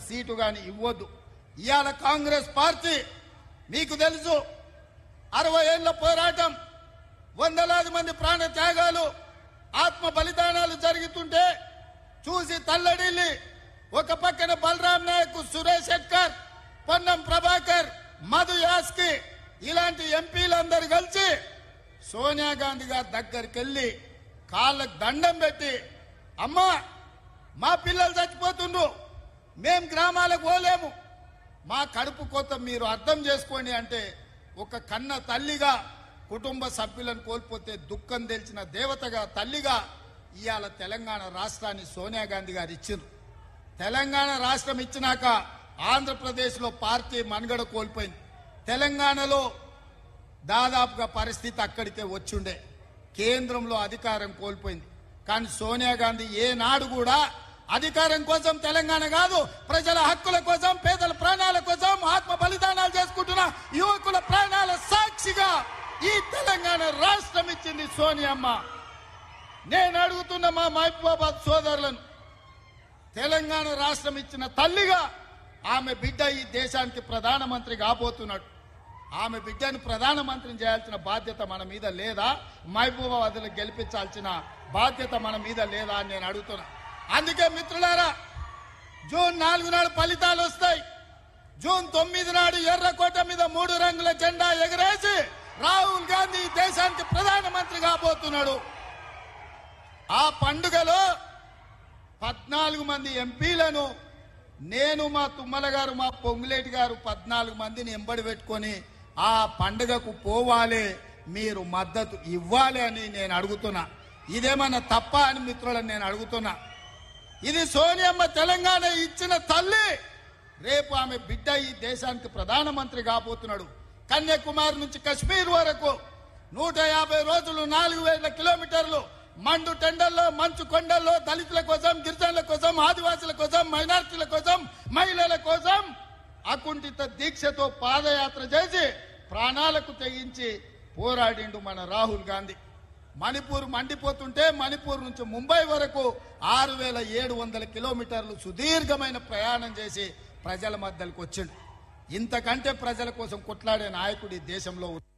Seat కానీ ఇవ్వద్దు ఇవాళ కాంగ్రెస్ పార్టీ మీకు తెలుసు అరవై ఏళ్ల పోరాటం వందలాది మంది ప్రాణ త్యాగాలు ఆత్మ బలిదానాలు జరుగుతుంటే చూసి తల్లడిల్లి ఒక పక్కన బలరాం నాయక్ సురేష్ శెట్కర్ పొన్నం ప్రభాకర్ మధు యాస్కి ఇలాంటి ఎంపీలందరూ కలిసి సోనియా గాంధీ గారి దగ్గరికి వెళ్ళి కాళ్ళకు దండం పెట్టి అమ్మా మా పిల్లలు చచ్చిపోతుండ్రు మేం గ్రామాలకు పోలేము మా కడుపు కోత మీరు అర్థం చేసుకోండి అంటే ఒక కన్న తల్లిగా కుటుంబ సభ్యులను కోల్పోతే దుఃఖం తెలిసిన దేవతగా తల్లిగా ఇవాళ తెలంగాణ రాష్ట్రాన్ని సోనియా గాంధీ గారు ఇచ్చిండ్రు తెలంగాణ రాష్ట్రం ఇచ్చినాక ఆంధ్రప్రదేశ్లో పార్టీ మనుగడ కోల్పోయింది తెలంగాణలో దాదాపుగా పరిస్థితి అక్కడికే వచ్చుండే కేంద్రంలో అధికారం కోల్పోయింది కానీ సోనియా గాంధీ ఏనాడు కూడా అధికారం కోసం తెలంగాణ కాదు ప్రజల హక్కుల కోసం పేదల ప్రాణాల కోసం ఆత్మ బలిదానాలు చేసుకుంటున్న యువకుల ప్రాణాల సాక్షిగా ఈ తెలంగాణ రాష్ట్రం ఇచ్చింది సోనియమ్మ నేను అడుగుతున్న మా మహబూబాబాద్ సోదరులను తెలంగాణ రాష్ట్రం ఇచ్చిన తల్లిగా ఆమె బిడ్డ ఈ దేశానికి ప్రధానమంత్రి కాబోతున్నాడు ఆమె బిడ్డను ప్రధానమంత్రిని చేయాల్సిన బాధ్యత మన మీద లేదా మహబూబాబాద్ను గెలిపించాల్సిన బాధ్యత మన మీద లేదా అని నేను అడుగుతున్నా అందుకే మిత్రులారా జూన్ నాలుగు నాడు ఫలితాలు వస్తాయి జూన్ తొమ్మిది నాడు ఎర్రకోట మీద మూడు రంగుల జెండా ఎగరేసి రాహుల్ గాంధీ ఈ దేశానికి ప్రధానమంత్రి కాబోతున్నాడు ఆ పండుగలో పద్నాలుగు మంది ఎంపీలను నేను మా తుమ్మల గారు మా పొంగులేటి గారు పద్నాలుగు మందిని ఎంబడి పెట్టుకొని ఆ పండుగకు పోవాలి మీరు మద్దతు ఇవ్వాలి అని నేను అడుగుతున్నా ఇదేమన్నా తప్ప అని మిత్రులను నేను అడుగుతున్నా ఇది సోనియమ్మ తెలంగాణ ఇచ్చిన తల్లి రేపు ఆమె బిడ్డ ఈ దేశానికి ప్రధానమంత్రి కాబోతున్నాడు కన్యాకుమారి నుంచి కశ్మీర్ వరకు నూట యాభై రోజులు నాలుగు వేల కిలోమీటర్లు మండు టెండల్లో మంచు కొండల్లో దళితుల కోసం గిరిజనుల కోసం ఆదివాసుల కోసం మైనార్టీల కోసం మహిళల కోసం అకుంఠిత దీక్షతో పాదయాత్ర చేసి ప్రాణాలకు తెగించి పోరాడిండు మన రాహుల్ గాంధీ మణిపూర్ మండిపోతుంటే మణిపూర్ నుంచి ముంబై వరకు ఆరు వేల ఏడు వందల కిలోమీటర్లు సుదీర్ఘమైన ప్రయాణం చేసి ప్రజల మధ్యలోకి వచ్చిండు ఇంతకంటే ప్రజల కోసం కొట్లాడే నాయకుడు ఈ దేశంలో ఉన్నాడు.